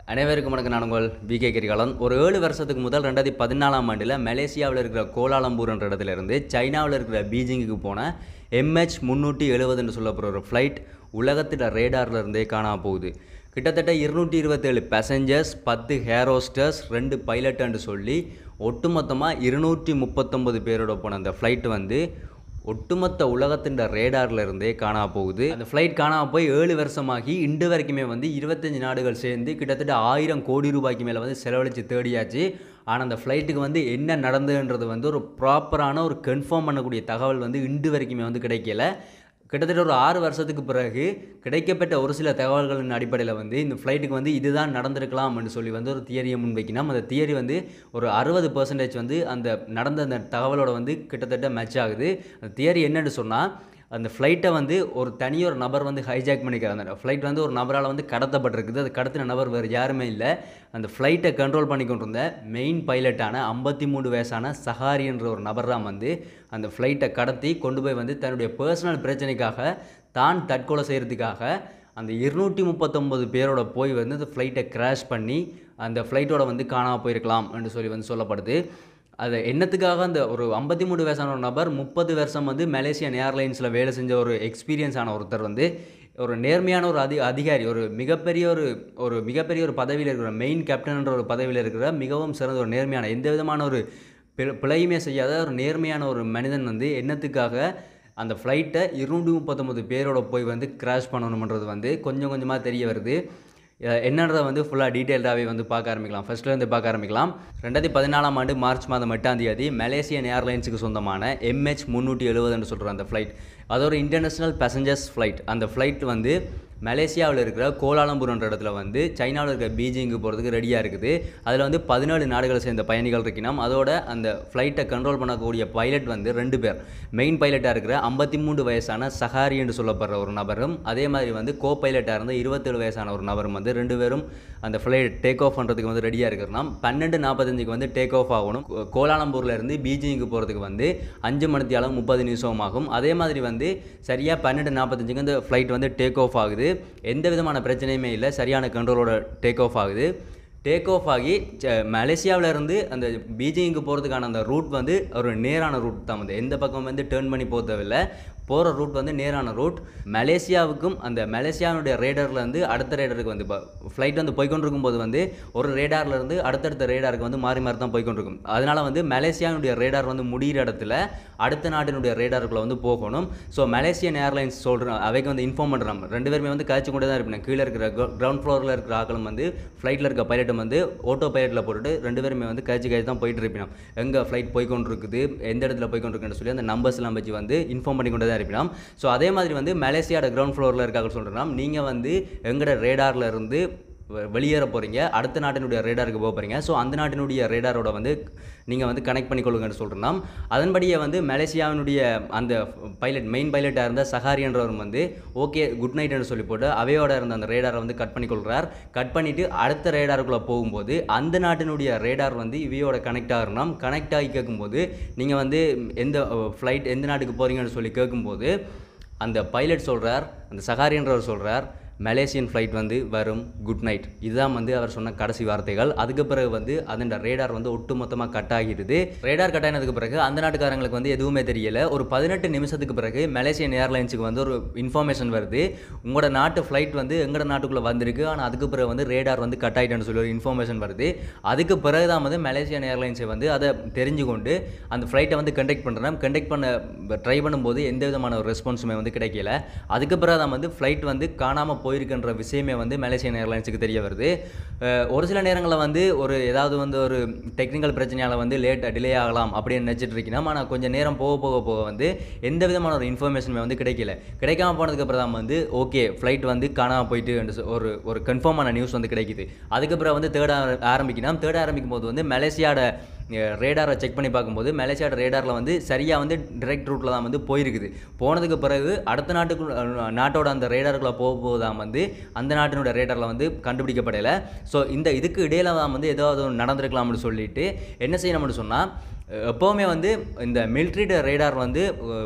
அனைவருக்கும் வணக்கம் நான் உங்கள் விகே கிரிகாலன் ஒரு ஏழு வருஷத்துக்கு முதல் ரெண்டாயிரத்தி பதினாலாம் ஆண்டில் மலேசியாவில் இருக்கிற கோலாலம்பூர்ன்ற இடத்துல இருந்து சைனாவில் இருக்கிற பீஜிங்குக்கு போன எம்ஹெச் முந்நூற்றி எழுபதுன்னு சொல்லப்படுற ஒரு ஃப்ளைட் உலகத்தில் ரேடாரில் இருந்தே காணாம போகுது கிட்டத்தட்ட இருநூற்றி இருபத்தேழு பேசஞ்சர்ஸ் பத்து ஹேரோஸ்டர்ஸ் ரெண்டு பைலட்டுன்னு சொல்லி ஒட்டுமொத்தமாக இருநூற்றி முப்பத்தொம்பது பேரோட போன அந்த ஃப்ளைட் வந்து ஒட்டுமொத்த உலகத்தின் ரேடார்ல இருந்தே காணா போகுது அந்த ஃப்ளைட் காணாம போய் ஏழு வருஷமாகி இன்று வரைக்குமே வந்து இருபத்தஞ்சு நாடுகள் சேர்ந்து கிட்டத்தட்ட ஆயிரம் கோடி ரூபாய்க்கு மேலே வந்து செலவழித்து தேடியாச்சு ஆனால் அந்த ஃப்ளைட்டுக்கு வந்து என்ன நடந்ததுன்றது வந்து ஒரு ப்ராப்பரான ஒரு கன்ஃபார்ம் பண்ணக்கூடிய தகவல் வந்து இன்று வரைக்குமே வந்து கிடைக்கல கிட்டத்தட்ட ஒரு ஆறு வருஷத்துக்கு பிறகு கிடைக்கப்பட்ட ஒரு சில தகவல்களின் அடிப்படையில் வந்து இந்த ஃப்ளைட்டுக்கு வந்து இதுதான் நடந்திருக்கலாம்னு சொல்லி வந்து ஒரு தியரியை முன்வைக்கணும் அந்த தியரி வந்து ஒரு அறுபது பர்சன்டேஜ் வந்து அந்த நடந்த அந்த தகவலோட வந்து கிட்டத்தட்ட மேட்ச் ஆகுது அந்த தியரி என்னன்னு சொன்னால் அந்த ஃப்ளைட்டை வந்து ஒரு தனியொரு நபர் வந்து ஹைஜாக் பண்ணிக்கிறாங்க அந்த ஃப்ளைட் வந்து ஒரு நபரால் வந்து கடத்தப்பட்டிருக்குது அது கடத்தின நபர் வேறு யாருமே இல்லை அந்த ஃப்ளைட்டை கண்ட்ரோல் பண்ணி கொண்டிருந்த மெயின் பைலட்டான ஐம்பத்தி மூணு வயசான சஹாரி என்ற ஒரு நபர் தான் வந்து அந்த ஃப்ளைட்டை கடத்தி கொண்டு போய் வந்து தன்னுடைய பர்சனல் பிரச்சனைக்காக தான் தற்கொலை செய்கிறதுக்காக அந்த இருநூற்றி முப்பத்தொம்பது பேரோட போய் வந்து அந்த ஃப்ளைட்டை கிராஷ் பண்ணி அந்த ஃப்ளைட்டோட வந்து காணாமல் போயிருக்கலாம் என்று சொல்லி வந்து சொல்லப்படுது அது என்னத்துக்காக அந்த ஒரு ஐம்பத்தி மூணு வயசான ஒரு நபர் முப்பது வருஷம் வந்து மலேசியன் ஏர்லைன்ஸில் வேலை செஞ்ச ஒரு எக்ஸ்பீரியன்ஸ் ஆன ஒருத்தர் வந்து ஒரு நேர்மையான ஒரு அதி அதிகாரி ஒரு மிகப்பெரிய ஒரு ஒரு மிகப்பெரிய ஒரு பதவியில் இருக்கிற மெயின் கேப்டன்ன்ற ஒரு பதவியில் இருக்கிற மிகவும் சிறந்த ஒரு நேர்மையான எந்த விதமான ஒரு பிழ- பிழையுமே செய்யாத ஒரு நேர்மையான ஒரு மனிதன் வந்து என்னத்துக்காக அந்த ஃப்ளைட்டை இருநூற்றி முப்பத்தொம்பது பேரோட போய் வந்து கிராஷ் பண்ணணுன்றது வந்து கொஞ்சம் கொஞ்சமாக தெரிய வருது அஹ் என்னன்றதை வந்து ஃபுல்லாக டீட்டெயில்டாகவே வந்து பார்க்க ஆரம்பிக்கலாம் ஃபர்ஸ்ட்லேருந்து பார்க்க ஆரம்பிக்கலாம் ரெண்டாயிரத்தி பதினாலாம் ஆண்டு மார்ச் மாதம் எட்டாம் தேதி மலேசியன் ஏர்லைன்ஸுக்கு சொந்தமான எம்ஹெச் முந்நூற்றி எழுபதுன்னு சொல்கிற அந்த ஃப்ளைட் அது ஒரு இன்டர்நேஷ்னல் பேசஞ்சர்ஸ் ஃப்ளைட் அந்த ஃப்ளைட் வந்து மலேசியாவில் இருக்கிற கோலாலம்பூர்ன்ற இடத்துல வந்து சைனாவில் இருக்கிற பீஜிங்கு போகிறதுக்கு ரெடியாக இருக்குது அதில் வந்து பதினேழு நாடுகளை சேர்ந்த பயணிகள் இருக்கணும் அதோட அந்த ஃப்ளைட்டை கண்ட்ரோல் பண்ணக்கூடிய பைலட் வந்து ரெண்டு பேர் மெயின் பைலட்டாக இருக்கிற ஐம்பத்தி மூன்று வயசான சஹாரி என்று சொல்லப்படுற ஒரு நபரும் அதே மாதிரி வந்து கோ பைலட்டாக இருந்த இருபத்தேழு வயசான ஒரு நபரும் வந்து ரெண்டு பேரும் அந்த ஃப்ளைட் டேக் ஆஃப் பண்ணுறதுக்கு வந்து ரெடியாக இருக்கிறோம் பன்னெண்டு நாற்பத்தஞ்சுக்கு வந்து டேக் ஆஃப் ஆகணும் கோ- கோலாலம்பூர்ல இருந்து பீஜிங்கு போகிறதுக்கு வந்து அஞ்சு மணித்தி அளவு முப்பது நிமிஷம் ஆகும் அதே மாதிரி வந்து சரியாக பன்னெண்டு நாற்பத்தஞ்சுக்கு இந்த ஃப்ளைட் வந்து டேக் ஆஃப் ஆகுது எந்த விதமான பிரச்சனையுமே இல்லை சரியான கண்ட்ரோலோட டேக் ஆஃப் ஆகுது டேக் ஆஃப் ஆகி ச- மலேசியாவுல இருந்து அந்த பீஜிங்க்கு போகிறதுக்கான அந்த ரூட் வந்து ஒரு நேரான ரூட் தான் வந்து எந்த பக்கம் வந்து டேர்ன் பண்ணி போக தேவையில்லை போகிற ரூட் வந்து நேரான ரூட் மலேசியாவுக்கும் அந்த மலேசியாவுடைய ரேடரில் இருந்து அடுத்த ரேடருக்கு வந்து இப்போ ஃப்ளைட் வந்து போய்க்கொண்டிருக்கும் போது வந்து ஒரு ரேடார்ல இருந்து அடுத்தடுத்த ரேடாருக்கு வந்து மாறி மாறி தான் போய்க்கொண்டிருக்கும் அதனால வந்து மலேசியாவுடைய ரேடார் வந்து முடிகிற இடத்துல அடுத்த நாட்டினுடைய ரேடாருக்குள்ள வந்து போகணும் ஸோ மலேசியன் ஏர்லைன்ஸ் சொல்கிறோம் அவைக்கு வந்து இன்ஃபார்ம் பண்ணுறோம் ரெண்டு பேருமே வந்து கழிச்சு கொண்டே தான் இருப்பேன் கீழே இருக்கிற கிரவுண்ட் ஃப்ளோரில் இருக்கிற ஆக்களும் வந்து ஃப்ளைட்டில் இருக்க பைலட்டும் வந்து ஓட்டோ பைலட்டில் போட்டுட்டு ரெண்டு பேருமே வந்து கழிச்சு கழிச்சு தான் போயிட்டு இருப்பினோம் எங்கே ஃப்ளைட் போய்க்கொண்டிருக்குது எந்த இடத்துல போய்க்கொண்டிருக்குன்னு சொல்லி அந்த நம்பர்ஸ்லாம் வச்சு வந்து இன்ஃபார்ம் பண்ணி கொண்டே தான் இருப்பினோம் ஸோ அதே மாதிரி வந்து மலேசியாவோட கிரவுண்ட் ஃப்ளோரில் இருக்காங்க சொல்கிறோம் நீங்கள் வந்து எங்களோட ரேடாரில் இருந்து வெ- வெளியேற போகிறீங்க அடுத்த நாட்டினுடைய ரேடாருக்கு போக போகிறீங்க ஸோ அந்த நாட்டினுடைய ரேடாரோட வந்து நீங்கள் வந்து கனெக்ட் பண்ணிக்கொள்ளுங்கன்னு சொல்கிறோம் அதன்படியே வந்து மலேசியாவினுடைய அந்த பைலட் மெயின் பைலட்டாக இருந்த சஹாரி என்றவர் வந்து ஓகே குட் நைட்னு சொல்லி போட்டு அவையோட இருந்த அந்த ரேடாரை வந்து கட் பண்ணிக்கொள்கிறார் கட் பண்ணிவிட்டு அடுத்த ரேடாருக்குள்ளே போகும்போது அந்த நாட்டினுடைய ரேடார் வந்து இவையோட கனெக்ட் ஆகணும் கனெக்ட் ஆகி கேட்கும்போது நீங்கள் வந்து எந்த ஃப்ளைட் எந்த நாட்டுக்கு போகிறீங்கன்னு சொல்லி கேட்கும்போது அந்த பைலட் சொல்கிறார் அந்த சஹாரியன்றவர் சொல்கிறார் மலேசியன் ஃப்ளைட் வந்து வரும் குட் நைட் இதுதான் வந்து அவர் சொன்ன கடைசி வார்த்தைகள் அதுக்கு பிறகு வந்து அதன் ரேடார் வந்து ஒட்டுமொத்தமாக கட் ஆகிடுது ரேடார் கட் ஆனதுக்கு பிறகு அந்த நாட்டுக்காரங்களுக்கு வந்து எதுவுமே தெரியல ஒரு பதினெட்டு நிமிஷத்துக்கு பிறகு மலேசியன் ஏர்லைன்ஸுக்கு வந்து ஒரு இன்ஃபர்மேஷன் வருது உங்களோட நாட்டு ஃப்ளைட் வந்து எங்களோட நாட்டுக்குள்ளே வந்திருக்கு ஆனால் அதுக்கு பிறகு வந்து ரேடார் வந்து கட் ஆகிட்டேன்னு சொல்லி ஒரு இன்ஃபர்மேஷன் வருது அதுக்கு பிறகு தான் வந்து மலேசியன் ஏர்லைன்ஸை வந்து அதை தெரிஞ்சு கொண்டு அந்த ஃப்ளைட்டை வந்து கண்டக்ட் பண்ணுறேன் கண்டக்ட் பண்ண ட்ரை பண்ணும்போது எந்த விதமான ஒரு ரெஸ்பான்ஸுமே வந்து கிடைக்கல அதுக்கு பிறகு தான் வந்து ஃப்ளைட் வந்து காணாமல் போயிருக்குன்ற விஷயமே வந்து மலேசியன் ஏர்லைன்ஸுக்கு தெரிய வருது அஹ் ஒரு சில நேரங்களில் வந்து ஒரு ஏதாவது வந்து ஒரு டெக்னிக்கல் பிரச்சனையால் வந்து லேட் டிலே ஆகலாம் அப்படின்னு நினச்சிட்டு இருக்கணும் ஆனால் கொஞ்சம் நேரம் போக போக போக வந்து எந்த விதமான ஒரு இன்ஃபர்மேஷனுமே வந்து கிடைக்கல கிடைக்காம போனதுக்கு அப்புறம் தான் வந்து ஓகே ஃப்ளைட் வந்து காணாமல் போயிட்டு என்று சொ- ஒரு ஒரு கன்ஃபார்மான நியூஸ் வந்து கிடைக்குது அதுக்கப்புறம் வந்து தேட ஆரம்பிக்கணும் தேட ஆரம்பிக்கும் போது வந்து மலேசியாவோட ரேடாரை செக் பண்ணி பார்க்கும்போது மலேசியாவோட ரேடாரில் வந்து சரியாக வந்து டிரெக்ட் ரூட்டில் தான் வந்து போயிருக்குது போனதுக்கு பிறகு அடுத்த நாட்டுக்கு அஹ், நாட்டோட அந்த ரேடாருக்குள்ளே போக போது தான் வந்து அந்த நாட்டினோட ரேடாரில் வந்து கண்டுபிடிக்கப்படலை ஸோ இந்த இதுக்கு இடையில தான் வந்து ஏதாவது ஒன்று நடந்திருக்கலாம்னு சொல்லிட்டு என்ன செய்யணும்னு சொன்னால் எப்போவுமே வந்து இந்த மிலிட்ரியோட ரேடார் வந்து அஹ்,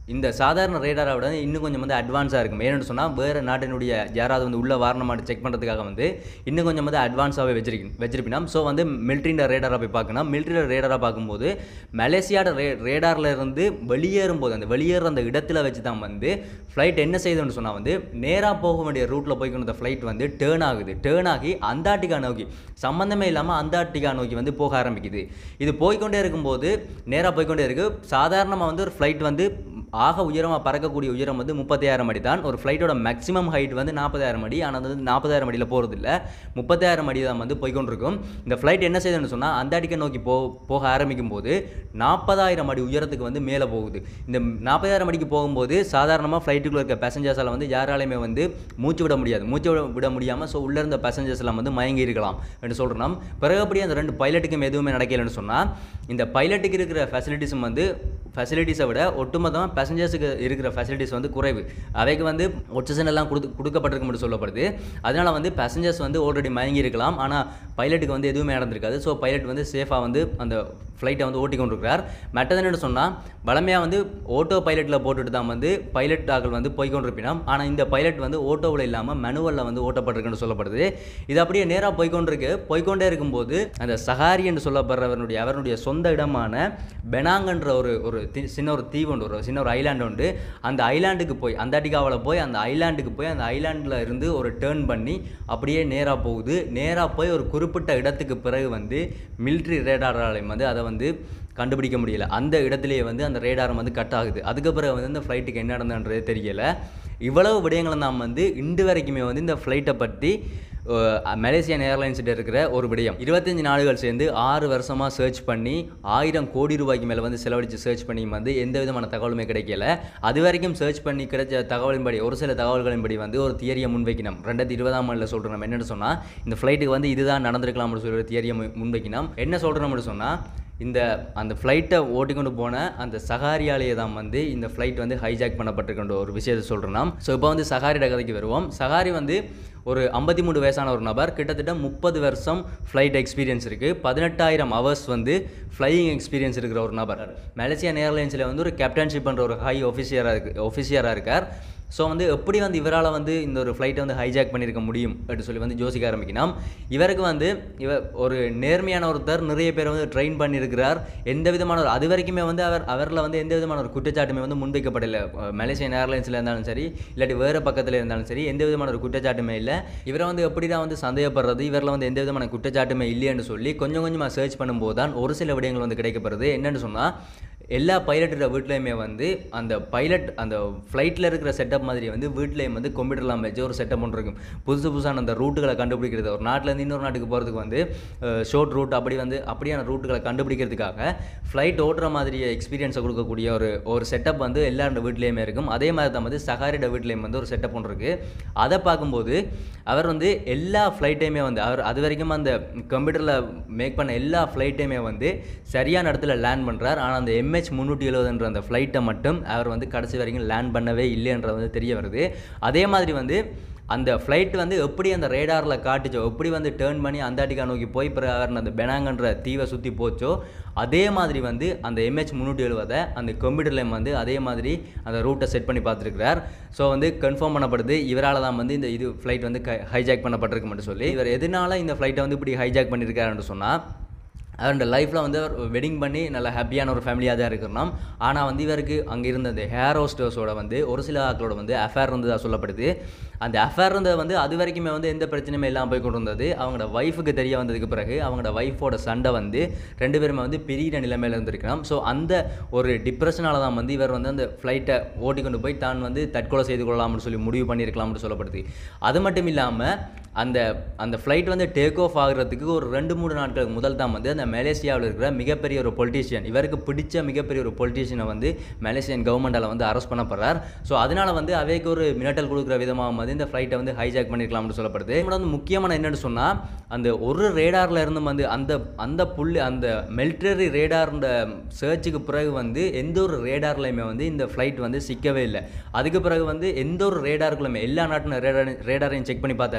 இந்த சாதாரண ரேடாரை விட இன்னும் கொஞ்சம் வந்து அட்வான்ஸாக இருக்கும் ஏன்னு சொன்னால் வேறு நாட்டினுடைய யாராவது வந்து உள்ள வாரணமாட்டு செக் பண்ணுறதுக்காக வந்து இன்னும் கொஞ்சம் வந்து அட்வான்ஸாகவே வச்சிருக்கணும் வச்சிருப்பினா ஸோ வந்து மிலிட்ரின்ற ரேடாரை போய் பார்க்கணும் மிலிட்ரியில் ரேடாரை பார்க்கும்போது மலேசியாவோட ரே ரேடாரில் இருந்து வெளியேறும் போது அந்த வெளியேற அந்த இடத்துல வச்சு தான் வந்து ஃப்ளைட் என்ன செய்யுதுன்னு சொன்னால் வந்து நேராக போக வேண்டிய ரூட்டில் போய்க்கணும் அந்த ஃப்ளைட் வந்து டேர்ன் ஆகுது டேர்ன் ஆகி அந்தார்டிகா நோக்கி சம்மந்தமே இல்லாமல் அந்தார்டிகா நோக்கி வந்து போக ஆரம்பிக்குது இது போய்க்கொண்டே இருக்கும்போது நேராக போய்க்கொண்டே இருக்கு சாதாரணமாக வந்து ஒரு ஃப்ளைட் வந்து ஆக உயரமாக பறக்கக்கூடிய உயரம் வந்து முப்பத்தாயிரம் அடி தான் ஒரு ஃப்ளைட்டோட மேக்ஸிமம் ஹைட் வந்து நாற்பதாயிரம் அடி ஆனால் அது வந்து நாற்பதாயிரம் அடியில் போகிறது இல்லை முப்பத்தாயிரம் அடி தான் வந்து போய்க்கொண்டிருக்கும் இந்த ஃப்ளைட் என்ன செய்யுதுன்னு சொன்னால் அந்தார்டிகா நோக்கி போ போக ஆரம்பிக்கும் போது நாற்பதாயிரம் அடி உயரத்துக்கு வந்து மேலே போகுது இந்த நாற்பதாயிரம் அடிக்கு போகும்போது சாதாரணமாக ஃப்ளைட்டுக்குள்ள இருக்க பேசஞ்சர்ஸால் வந்து யாராலையுமே வந்து மூச்சு விட முடியாது மூச்சு விட விட முடியாமல் ஸோ உள்ளே இருந்த பேசஞ்சர்ஸ் எல்லாம் வந்து மயங்கி இருக்கலாம் என்று சொல்கிறோம் பிறகு அப்படியே அந்த ரெண்டு பைலட்டுக்கும் எதுவுமே நடக்கலைன்னு சொன்னால் இந்த பைலட்டுக்கு இருக்கிற ஃபெசிலிட்டிஸும் வந்து ஃபெசிலிட்டிஸை விட ஒட்டுமொத்தமாக பேசஞ்சர்ஸுக்கு இருக்கிற ஃபெசிலிட்டிஸ் வந்து குறைவு அவைக்கு வந்து ஒட்சிசன் எல்லாம் கொடுத்து கொடுக்கப்பட்டிருக்கும் என்று சொல்லப்படுது அதனால் வந்து பேசஞ்சர்ஸ் வந்து ஆல்ரெடி மயங்கி இருக்கலாம் ஆனால் பைலட்டுக்கு வந்து எதுவுமே நடந்திருக்காது ஸோ பைலட் வந்து சேஃபாக வந்து அந்த ஃப்ளைட்டை வந்து ஓட்டி கொண்டிருக்கிறார் மற்றது என்னன்னு சொன்னால் வளமையாக வந்து ஓட்டோ பைலட்டில் போட்டுட்டு தான் வந்து பைலட் ஆக்கள் வந்து போய் கொண்டிருப்பினோம் ஆனால் இந்த பைலட் வந்து ஓட்டோவில் இல்லாமல் மேனுவலில் வந்து ஓட்டப்பட்டிருக்குன்னு சொல்லப்படுது இது அப்படியே நேராக போய்க்கொண்டிருக்கு போய்க்கொண்டே இருக்கும்போது அந்த சஹாரி என்று சொல்லப்படுறவனுடைய அவருடைய சொந்த இடமான பெனாங்கன்ற ஒரு ஒரு தி- சின்ன ஒரு தீவு உண்டு ஒரு சின்ன ஒரு ஐலாண்டு உண்டு அந்த ஐலாண்டுக்கு போய் அந்தார்டிகாவில் போய் அந்த ஐலாண்டுக்கு போய் அந்த ஐலாண்டில் இருந்து ஒரு டேர்ன் பண்ணி அப்படியே நேராக போகுது நேராக போய் ஒரு குறிப்பிட்ட இடத்துக்கு பிறகு வந்து மிலிட்ரி ரேடாராலையும் வந்து அதை வந்து கண்டுபிடிக்க முடியல அந்த இடத்துலயே வந்து அந்த ரேடாரம் வந்து கட் ஆகுது அதுக்கு பிறகு வந்து இந்த ஃப்ளைட்டுக்கு என்ன நடந்ததுன்றது தெரியல இவ்வளவு விடயங்களை நாம் வந்து இன்று வரைக்குமே வந்து இந்த ஃப்ளைட்டை பற்றி அஹ், மலேசியன் ஏர்லைன்ஸ்கிட்ட இருக்கிற ஒரு விடயம் இருபத்தஞ்சு நாடுகள் சேர்ந்து ஆறு வருஷமாக சர்ச் பண்ணி ஆயிரம் கோடி ரூபாய்க்கு மேலே வந்து செலவழித்து சர்ச் பண்ணி வந்து எந்த விதமான தகவலுமே கிடைக்கல அது வரைக்கும் சர்ச் பண்ணி கிடைச்ச தகவலின்படி ஒரு சில தகவல்களின்படி வந்து ஒரு தியரியை முன்வைக்கணும் ரெண்டாயிரத்தி இருபதாம் ஆண்டில் சொல்கிறோம் நம்ம என்னென்னு சொன்னால் இந்த ஃப்ளைட்டுக்கு வந்து இதுதான் நடந்திருக்கலாம்னு சொல்லி ஒரு தியரியை மு- முன்வைக்கணும் என்ன சொல்கிறோம்னு சொன்னால் இந்த அந்த ஃப்ளைட்டை ஓட்டிக்கொண்டு போன அந்த சகாரியாலேயே தான் வந்து இந்த ஃப்ளைட் வந்து ஹைஜாக் பண்ணப்பட்டிருக்கின்ற ஒரு விஷயத்தை சொல்கிறோம் ஸோ இப்போ வந்து சகாரியோட கதைக்கு வருவோம் சகாரி வந்து ஒரு ஐம்பத்தி மூணு வயசான ஒரு நபர் கிட்டத்தட்ட முப்பது வருஷம் ஃப்ளைட் எக்ஸ்பீரியன்ஸ் இருக்குது பதினெட்டாயிரம் ஹவர்ஸ் வந்து ஃப்ளையிங் எக்ஸ்பீரியன்ஸ் இருக்கிற ஒரு நபர் மலேசியன் ஏர்லைன்ஸில் வந்து ஒரு கேப்டன்ஷிப் பண்ணுற ஒரு ஹை ஆஃபீஸியராக இருக்கு ஆஃபீஸியராக இருக்கார் ஸோ வந்து எப்படி வந்து இவரால் வந்து இந்த ஒரு ஃப்ளைட்டை வந்து ஹைஜாக் பண்ணியிருக்க முடியும் அப்படின்னு சொல்லி வந்து யோசிக்க ஆரம்பிக்கணும் இவருக்கு வந்து இவ ஒரு நேர்மையான ஒருத்தர் நிறைய பேர் வந்து ட்ரெயின் பண்ணியிருக்கிறார் எந்த விதமான ஒரு அது வரைக்குமே வந்து அவர் அவரில் வந்து எந்த விதமான ஒரு குற்றச்சாட்டுமே வந்து முன்வைக்கப்படலை அஹ் மலேசியன் ஏர்லைன்ஸில் இருந்தாலும் சரி இல்லாட்டி வேறு பக்கத்தில் இருந்தாலும் சரி எந்த விதமான ஒரு குற்றச்சாட்டுமே இல்லை இவரை வந்து எப்படி தான் வந்து சந்தேகப்படுறது இவரில் வந்து எந்த விதமான குற்றச்சாட்டுமே இல்லைன்னு சொல்லி கொஞ்சம் கொஞ்சமாக சர்ச் பண்ணும்போது தான் ஒரு சில விடயங்கள் வந்து கிடைக்கப்படுது என்னன்னு சொன்னால் எல்லா பைலட்டோட வீட்லேயுமே வந்து அந்த பைலட் அந்த ஃப்ளைட்டில் இருக்கிற செட்டப் மாதிரி வந்து வீட்லேயும் வந்து கம்ப்யூட்டர்லாம் வச்சு ஒரு செட்டப் ஒன்று இருக்கும் புதுசு புதுசான அந்த ரூட்டுகளை கண்டுபிடிக்கிறது ஒரு நாட்டிலேருந்து இன்னொரு நாட்டுக்கு போகிறதுக்கு வந்து ஷார்ட் ரூட் அப்படி வந்து அப்படியான ரூட்டுகளை கண்டுபிடிக்கிறதுக்காக ஃப்ளைட் ஓட்டுற மாதிரி எக்ஸ்பீரியன்ஸை கொடுக்கக்கூடிய ஒரு ஒரு செட்டப் வந்து எல்லாரோட வீட்லேயுமே இருக்கும் அதே மாதிரி தான் வந்து சகாரியோட வீட்லேயும் வந்து ஒரு செட்டப் ஒன்று இருக்குது அதை பார்க்கும்போது அவர் வந்து எல்லா ஃப்ளைட்டையுமே வந்து அவர் அது வரைக்கும் அந்த கம்ப்யூட்டரில் மேக் பண்ண எல்லா ஃப்ளைட்டையுமே வந்து சரியான இடத்துல லேண்ட் பண்ணுறார் ஆனால் அந்த எம்ஹெச் முந்நூற்றி எழுபதுன்ற அந்த ஃப்ளைட்டை மட்டும் அவர் வந்து கடைசி வரைக்கும் லேண்ட் பண்ணவே இல்லைன்றது வந்து தெரிய வருது அதே மாதிரி வந்து அந்த ஃப்ளைட் வந்து எப்படி அந்த ரேடாரில் காட்டுச்சோ எப்படி வந்து டேர்ன் பண்ணி அந்தாட்டிக்கா நோக்கி போய் பிறகு அவர் அந்த பெனாங்கன்ற தீவை சுற்றி போச்சோ அதே மாதிரி வந்து அந்த எம்ஹெச் முந்நூற்றி எழுபதை அந்த கம்ப்யூட்டர்லேயும் வந்து அதே மாதிரி அந்த ரூட்டை செட் பண்ணி பார்த்துருக்கிறார் ஸோ வந்து கன்ஃபார்ம் பண்ணப்படுது இவரால் தான் வந்து இந்த இது ஃப்ளைட் வந்து ஹைஜாக் பண்ணப்பட்டிருக்கு மட்டும் சொல்லி இவர் எதனால இந்த ஃப்ளைட்டை வந்து இப்படி ஹைஜாக் பண்ணியிருக்காருன்னு சொன்னால் அவரோட லைஃப்பில் வந்து அவர் வெட்டிங் பண்ணி நல்ல ஹாப்பியான ஒரு ஃபேமிலியாக தான் இருக்கணும் ஆனால் வந்து இவருக்கு அங்கே இருந்த அந்த ஹேர் ஹோஸ்டர்ஸோட வந்து ஒரு சில ஆட்களோட வந்து அஃபேர் இருந்ததாக சொல்லப்படுது அந்த அஃபேர் இருந்தது வந்து அது வரைக்குமே வந்து எந்த பிரச்சனையுமே இல்லாமல் போய் கொண்டு வந்தது அவங்களோட ஒய்ஃபுக்கு தெரிய வந்ததுக்கு பிறகு அவங்களோட ஒய்ஃபோட சண்டை வந்து ரெண்டு பேருமே வந்து பிரியிற நிலைமையில இருந்திருக்கலாம் ஸோ அந்த ஒரு டிப்ரெஷனால தான் வந்து இவர் வந்து அந்த ஃப்ளைட்டை ஓட்டி கொண்டு போய் தான் வந்து தற்கொலை செய்து கொள்ளலாம்னு சொல்லி முடிவு பண்ணியிருக்கலாம்னு சொல்லப்படுது அது மட்டும் இல்லாமல் அந்த அந்த ஃப்ளைட் வந்து டேக் ஆஃப் ஆகுறதுக்கு ஒரு ரெண்டு மூணு நாட்களுக்கு முதல் தான் வந்து அந்த மலேசியாவில் இருக்கிற மிகப்பெரிய ஒரு பொலிட்டீஷியன் இவருக்கு பிடிச்ச மிகப்பெரிய ஒரு பொலிட்டீஷியனை வந்து மலேசியன் கவர்மெண்டால் வந்து அரெஸ்ட் பண்ணப்படுறார் ஸோ அதனால வந்து அவைக்கு ஒரு மிரட்டல் கொடுக்குற விதமாக வந்து இந்த ஃப்ளைட்டை வந்து ஹைஜாக் பண்ணியிருக்கலாம்னு சொல்லப்படுது இதோட வந்து முக்கியமான என்னன்னு சொன்னால் அந்த ஒரு ரேடாரில் இருந்து வந்து அந்த அந்த புள்ளி அந்த மிலிட்டரி ரேடார்ன்ற சர்ச்சுக்கு பிறகு வந்து எந்த ஒரு ரேடார்லையுமே வந்து இந்த ஃப்ளைட் வந்து சிக்கவே இல்லை அதுக்கு பிறகு வந்து எந்த ஒரு ரேடாருக்குள்ளுமே எல்லா நாட்டின ரேடார் ரேடாரையும் செக் பண்ணி பார்த்தாச்சு எந்த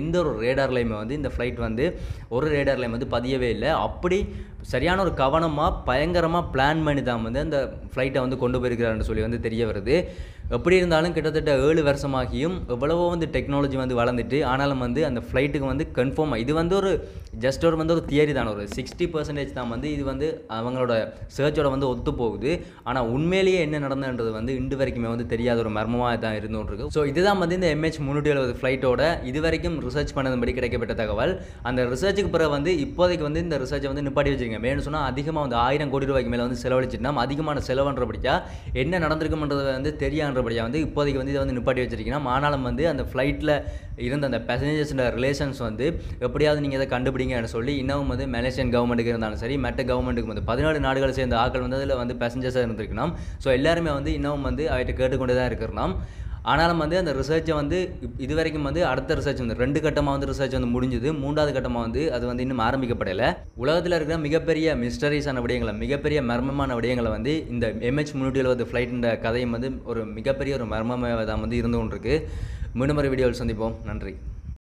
எந்த ஒரு ரேடார்லையுமே வந்து இந்த ஃப்ளைட் வந்து ஒரு ரேடார்லையும் வந்து பதியவே இல்லை அப்படி சரியான ஒரு கவனமாக பயங்கரமாக பிளான் பண்ணி தான் வந்து அந்த ஃப்ளைட்டை வந்து கொண்டு போயிருக்கிறாருன்னு சொல்லி வந்து தெரிய வருது எப்படி இருந்தாலும் கிட்டத்தட்ட ஏழு வருஷமாகியும் எவ்வளவோ வந்து டெக்னாலஜி வந்து வளர்ந்துட்டு ஆனாலும் வந்து அந்த ஃப்ளைட்டுக்கு வந்து கன்ஃபார்மாக இது வந்து ஒரு ஜஸ்ட் ஒரு வந்து ஒரு தியரி தான் ஒரு சிக்ஸ்டி பர்சன்டேஜ் தான் வந்து இது வந்து அவங்களோட சர்ச்சோட வந்து ஒத்து போகுது ஆனால் உண்மையிலேயே என்ன நடந்ததுன்றது வந்து இன்று வரைக்குமே வந்து தெரியாத ஒரு மர்மமாக தான் இருந்துகிட்டு இருக்கு ஸோ இதுதான் வந்து இந்த எம்ஹெச் முந்நூற்றி எழுபது ஃப்ளைட்டோட இது வரைக்கும் ரிசர்ச் பண்ணதுபடி கிடைக்கப்பட்ட தகவல் அந்த ரிசர்ச்சுக்கு பிறகு வந்து இப்போதைக்கு வந்து இந்த ரிசர்ச்சை வந்து நிப்பாட்டி வச்சிருங்க வேணும்னு சொன்னால் அதிகமாக வந்து ஆயிரம் கோடி ரூபாய்க்கு மேலே வந்து செலவழிச்சிட்டா அதிகமான செலவுன்றபடியா என்ன நடந்திருக்கும்ன்றது வந்து தெரியான்றபடியா வந்து இப்போதைக்கு வந்து இதை வந்து நிப்பாட்டி வச்சிருக்கீங்கன்னா ஆனாலும் வந்து அந்த ஃப்ளைட்டில் இருந்த அந்த பேசஞ்சர்ஸோட ரிலேஷன்ஸ் வந்து எப்படியாவது நீங்கள் இதை கண்டுபிடிங்கன்னு சொல்லி இன்னமும் வந்து மலேசியன் கவர்மெண்ட்டுக்கு இருந்தாலும் சரி மற்ற கவர்மெண்ட்டுக்கு வந்து பதினாலு நாடுகளை சேர்ந்த ஆட்கள் வந்து அதில் வந்து பேசஞ்சர்ஸாக இருந்திருக்கணும் ஸோ எல்லாருமே வந்து இன்னமும் வந்து அவர்கிட்ட கேட்டுக்கொண்டு தான் இருக்கிறோம் ஆனாலும் வந்து அந்த ரிசர்ச்சை வந்து இப்- இது வரைக்கும் வந்து அடுத்த ரிசர்ச் வந்து ரெண்டு கட்டமாக வந்து ரிசர்ச் வந்து முடிஞ்சுது மூன்றாவது கட்டமாக வந்து அது வந்து இன்னும் ஆரம்பிக்கப்படலை உலகத்தில் இருக்கிற மிகப்பெரிய மிஸ்டரிஸான விடயங்களை மிகப்பெரிய மர்மமான விடயங்களை வந்து இந்த எம்ஹெச் முன்னூற்றி எழுபது ஃப்ளைட்டுன்ற கதையும் வந்து ஒரு மிகப்பெரிய ஒரு மர்மமாக தான் வந்து இருந்து கொண்டிருக்கு மீண்டும் ஒரு வீடியோவில் சந்திப்போம் நன்றி